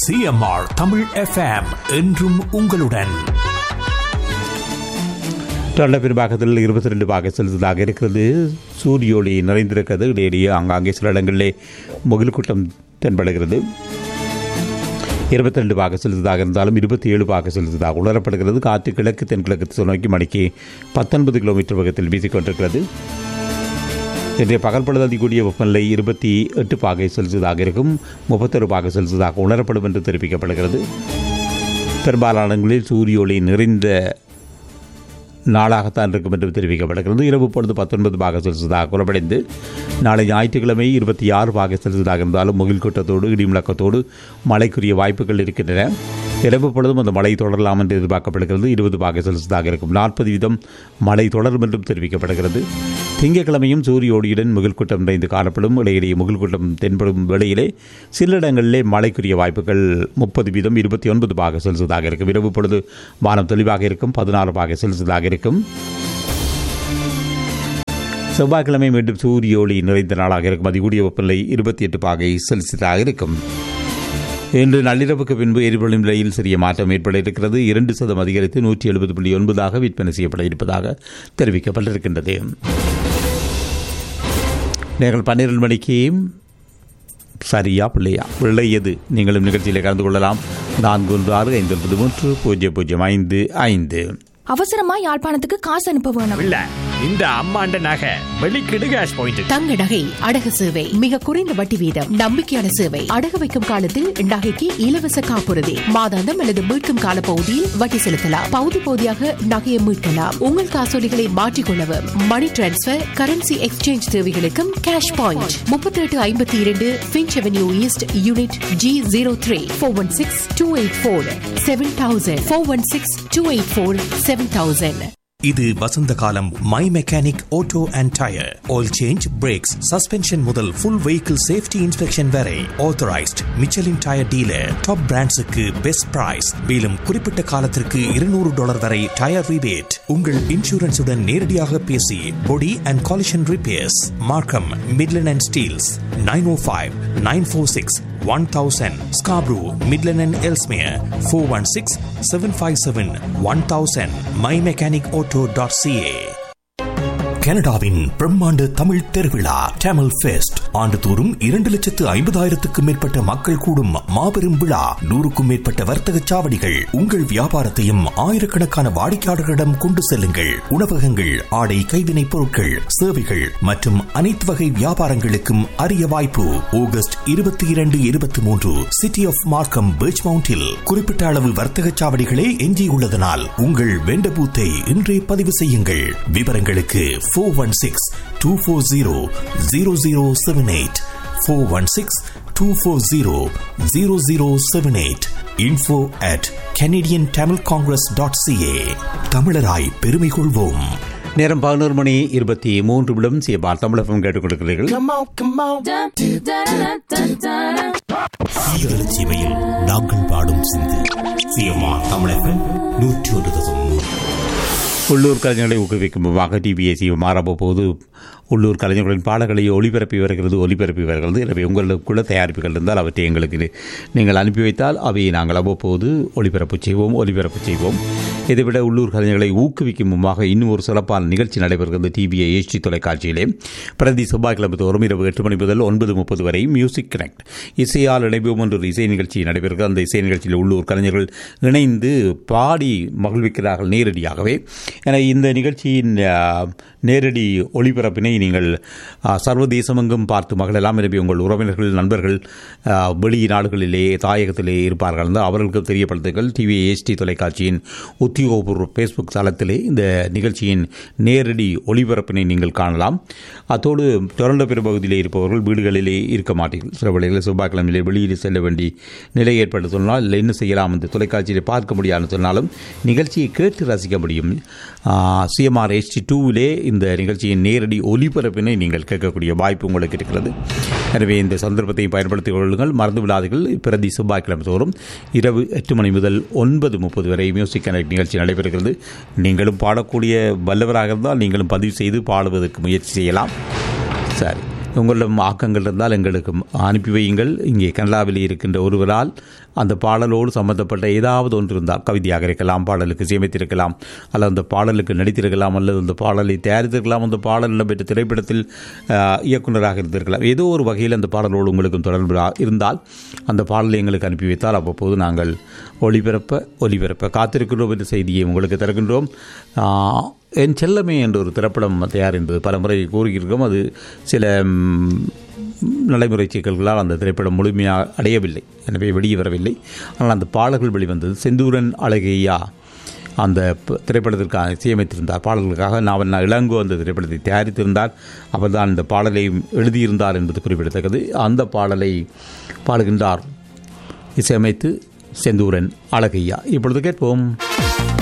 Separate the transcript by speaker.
Speaker 1: CMR Tamil FM என்றும் உங்களுடன்
Speaker 2: தொண்ட பெரும்பாகத்தில் இருபத்தி ரெண்டு பாக செலுத்ததாக இருக்கிறது சூரிய ஒளி நிறைந்திருக்கிறது இடையிடையே ஆங்காங்கே சில இடங்களிலே முகில் கூட்டம் தென்படுகிறது இருபத்தி ரெண்டு பாக செலுத்ததாக இருந்தாலும் இருபத்தி ஏழு பாக செலுத்ததாக உணரப்படுகிறது காற்று கிழக்கு தென்கிழக்கு திசை நோக்கி மணிக்கு பத்தொன்பது கிலோமீட்டர் வேகத்தில் வீசிக்கொண்டிருக்கிறது இன்றைய பகல் பொழுது அதிகூடிய வெப்பநிலை இருபத்தி எட்டு பாகை செல்சியஸாக இருக்கும் முப்பத்தொரு பாகை செல்சியஸாக உணரப்படும் என்று தெரிவிக்கப்படுகிறது பெரும்பாலான இடங்களில் சூரிய ஒளி நிறைந்த நாளாகத்தான் இருக்கும் என்று தெரிவிக்கப்படுகிறது இரவு பொழுது பத்தொன்பது பாக செல்சியஸாக குறைவடைந்து நாளை ஞாயிற்றுக்கிழமை இருபத்தி ஆறு பாக செல்சியஸாக இருந்தாலும் முகில் கூட்டத்தோடு இடிமுழக்கத்தோடு மழைக்குரிய வாய்ப்புகள் இருக்கின்றன இரவு பொழுதும் அந்த மழை தொடரலாம் என்று எதிர்பார்க்கப்படுகிறது இருபது பாக செல்சியஸாக இருக்கும் நாற்பது வீதம் மழை தொடரும் என்றும் தெரிவிக்கப்படுகிறது திங்கட்கிழமையும் சூரிய ஒளியுடன் முகில் கூட்டம் நிறைந்து காணப்படும் இடையிடையே முகில் கூட்டம் தென்படும் வேளையிலே சில இடங்களிலே மழைக்குரிய வாய்ப்புகள் முப்பது வீதம் இருபத்தி ஒன்பது பாக செல்சியஸாக இருக்கும் இரவு பொழுது வானம் தெளிவாக இருக்கும் பதினாறு பாக செல்சியஸாக இருக்கும் செவ்வாய்க்கிழமை மீண்டும் சூரிய ஒளி நிறைந்த நாளாக இருக்கும் அதிகூடிய வெப்பநிலை இருபத்தி எட்டு பாகை செல்சியஸாக இருக்கும் இன்று நள்ளிரவுக்கு பின்பு எரிபொருளின் விலையில் சிறிய மாற்றம் ஏற்பட இருக்கிறது இரண்டு சதம் அதிகரித்து நூற்றி எழுபது புள்ளி ஒன்பதாக விற்பனை செய்யப்பட இருப்பதாக தெரிவிக்கப்பட்டிருக்கின்றது நீங்கள் பன்னிரண்டு மணிக்கு சரியா பிள்ளையா பிள்ளை எது நீங்களும் நிகழ்ச்சியில் கலந்து கொள்ளலாம் நான்கு ஒன்று ஆறு ஐந்து ஒன்பது மூன்று பூஜ்ஜியம் பூஜ்ஜியம் ஐந்து ஐந்து
Speaker 3: அவசரமா யாழ்ப்பாணத்துக்கு காசு அனுப்ப வேணும்
Speaker 4: இல்ல இந்த அம்மாண்ட நகை வெளிக்கிடு கேஷ் பாயிண்ட்
Speaker 5: தங்க நகை அடகு சேவை மிக குறைந்த வட்டி வீதம் நம்பிக்கையான சேவை அடகு வைக்கும் காலத்தில் நகைக்கு இலவச காப்புறுதி மாதாந்தம் அல்லது மீட்கும் கால பகுதியில் வட்டி செலுத்தலாம் பகுதி பகுதியாக நகையை மீட்கலாம் உங்கள் காசோலிகளை மாற்றிக்கொள்ளவும் மணி டிரான்ஸ்பர் கரன்சி எக்ஸ்சேஞ்ச் தேவைகளுக்கும் கேஷ் பாயிண்ட் முப்பத்தி எட்டு ஐம்பத்தி இரண்டு Finch Avenue East unit G zero three four one six two eight four seven thousand four one six two eight four seven thousand
Speaker 1: இது வசந்த காலம் my mechanic auto and tyre oil change brakes suspension முதல் full vehicle safety inspection வரை authorised Michelin tyre dealer top பிராண்ட்ஸுக்கு best price மேலும் குறிப்பிட்ட காலத்திற்கு இருநூறு டாலர் வரை டயர் ரிபேட் உங்கள் இன்சூரன்ஸுடன் நேரடியாக பேசி body and collision repairs Markham Midland and Steeles nine O five nine four six one thousand Scarborough Midland and Ellesmere four one six seven five seven one thousand my mechanic auto dot CA கனடாவின் பிரம்மாண்ட தமிழ் திருவிழா டேமல் fest ஆண்டுதோறும் இரண்டு லட்சத்து ஐம்பதாயிரத்துக்கும் மேற்பட்ட மக்கள் கூடும் மாபெரும் விழா நூறுக்கும் மேற்பட்ட வர்த்தக சாவடிகள் உங்கள் வியாபாரத்தையும் ஆயிரக்கணக்கான வாடிக்கையாளர்களிடம் கொண்டு செல்லுங்கள் உணவகங்கள் ஆடை கைவினைப் பொருட்கள் சேவைகள் மற்றும் அனைத்து வகை வியாபாரங்களுக்கும் அரிய வாய்ப்பு ஆகஸ்ட் இருபத்தி இரண்டு இருபத்தி மூன்று சிட்டி ஆஃப் மார்க்கம் பீச் மவுண்டில் குறிப்பிட்ட அளவு வர்த்தக சாவடிகளே எஞ்சியுள்ளதனால் உங்கள் வெண்ட பூத்தை இன்றே பதிவு செய்யுங்கள் விவரங்களுக்கு four one six two four zero zero zero seven eight four one six two four zero zero zero seven eight info at Canadian Tamil Congress dot CA தமிழராய் பெருமை கொள்வோம்
Speaker 2: நேரம் பதினோரு மணி இருபத்தி மூன்று நிமிடம் சிஎபார் தமிழகம் கேட்டுக் கொடுக்கிறீர்கள்
Speaker 1: சீரழ சீமையில் நாங்கள் பாடும் சிந்து சிஎம்ஆர் தமிழகம் நூற்றி ஒரு தசம் மூன்று
Speaker 2: உள்ளூர் கலைஞர்களை ஊக்குவிக்கும் விதமாக டிபிஎஸ்சி மாறப்போது உள்ளூர் கலைஞர்களின் பாடல்களை ஒளிபரப்பி வருகிறது ஒளிபரப்பி வருகிறது எனவே உங்களுக்குள்ள தயாரிப்புகள் இருந்தால் அவற்றை எங்களுக்கு நீங்கள் அனுப்பி வைத்தால் அவையை நாங்கள் அவ்வப்போது ஒளிபரப்பு செய்வோம் ஒளிபரப்பு செய்வோம் இதைவிட உள்ளூர் கலைஞர்களை ஊக்குவிக்கும் முன்பாக இன்னும் ஒரு சிறப்பான நிகழ்ச்சி நடைபெறுகிறது டிவிஐ ஏச்டி தொலைக்காட்சியிலே பிரதி செவ்வாய்க்கிழமை தோறும் இரவு எட்டு மணி முதல் ஒன்பது முப்பது வரை மியூசிக் கனெக்ட் இசையால் இணைவோம் என்ற ஒரு இசை நிகழ்ச்சி நடைபெறுகிறது அந்த இசை நிகழ்ச்சியில் உள்ளூர் கலைஞர்கள் இணைந்து பாடி மகிழ்விக்கிறார்கள் நேரடியாகவே என இந்த நிகழ்ச்சியின் நேரடி ஒளிபரப்பினை நீங்கள் சர்வதேசமெங்கும் பார்த்து மகளெல்லாம் எனவே உங்கள் உறவினர்கள் நண்பர்கள் வெளி நாடுகளிலே தாயகத்திலே இருப்பார்கள் அவர்களுக்கு தெரியப்படுத்துங்கள் டிவி ஏஸ்டி தொலைக்காட்சியின் உத்தியோகபூர்வ ஃபேஸ்புக் தளத்திலே இந்த நிகழ்ச்சியின் நேரடி ஒளிபரப்பினை நீங்கள் காணலாம் அத்தோடு டொரண்டோ பெரும்பகுதியிலே இருப்பவர்கள் வீடுகளிலே இருக்க மாட்டீர்கள் சில வேளைகளில் செவ்வாய்க்கிழமையிலே வெளியில் செல்ல வேண்டிய நிலை ஏற்பட்டு சொன்னால் இல்லை என்ன செய்யலாம் இந்த தொலைக்காட்சியை பார்க்க முடியாதுன்னு சொன்னாலும் நிகழ்ச்சியை கேட்டு ரசிக்க முடியும் சிஎம்ஆர் ஹெச்டி டூவிலே இந்த நிகழ்ச்சியின் நேரடி ஒலிபரப்பினை நீங்கள் கேட்கக்கூடிய வாய்ப்பு உங்களுக்கு இருக்கிறது எனவே இந்த சந்தர்ப்பத்தை பயன்படுத்திக் கொள்ளுங்கள் மறந்து விடாதீர்கள் பிரதி செவ்வாய்க்கிழமை தோறும் இரவு எட்டு மணி முதல் ஒன்பது முப்பது வரை மியூசிக் கனெக்ட் நிகழ்ச்சி நடைபெறுகிறது நீங்களும் பாடக்கூடிய வல்லவராக இருந்தால் நீங்களும் பதிவு செய்து பாடுவதற்கு முயற்சி செய்யலாம் சரி உங்களிடம் ஆக்கங்கள் இருந்தால் எங்களுக்கு அனுப்பி வையுங்கள் இங்கே கனடாவில் இருக்கின்ற ஒருவரால் அந்த பாடலோடு சம்பந்தப்பட்ட ஏதாவது ஒன்று இருந்தால் கவிதையாக இருக்கலாம் பாடலுக்கு சேமித்திருக்கலாம் அல்லது அந்த பாடலுக்கு நடித்திருக்கலாம் அல்லது அந்த பாடலை தயாரித்திருக்கலாம் அந்த பாடல் இடம்பெற்ற திரைப்படத்தில் ஆஹ், இயக்குனராக இருந்திருக்கலாம் ஏதோ ஒரு வகையில் அந்த பாடலோடு உங்களுக்கும் தொடர்பு இருந்தால் அந்த பாடலை எங்களுக்கு அனுப்பி வைத்தால் அவ்வப்போது நாங்கள் ஒளிபரப்ப ஒளிபரப்ப காத்திருக்கின்றோம் என்ற செய்தியை உங்களுக்கு தருகின்றோம் ஆஹ், என் செல்லமே என்ற ஒரு திரைப்படம் தயார் என்பது பலமுறை கூறியிருக்கோம் அது சில ம், நடைமுறை சிக்கல்களால் அந்த திரைப்படம் முழுமையாக அடையவில்லை எனவே வெளியே வரவில்லை ஆனால் அந்த பாடல்கள் வெளிவந்தது செந்தூரன் அழகையா அந்த ப- திரைப்படத்திற்காக இசையமைத்திருந்தார் பாடல்களுக்காக நான் இளங்கோ அந்த திரைப்படத்தை தயாரித்திருந்தார் அவர்தான் இந்த பாடலை எழுதியிருந்தார் என்பது குறிப்பிடத்தக்கது அந்த பாடலை பாடுகின்றார் இசையமைத்து செந்தூரன் அழகையா இப்பொழுது கேட்போம்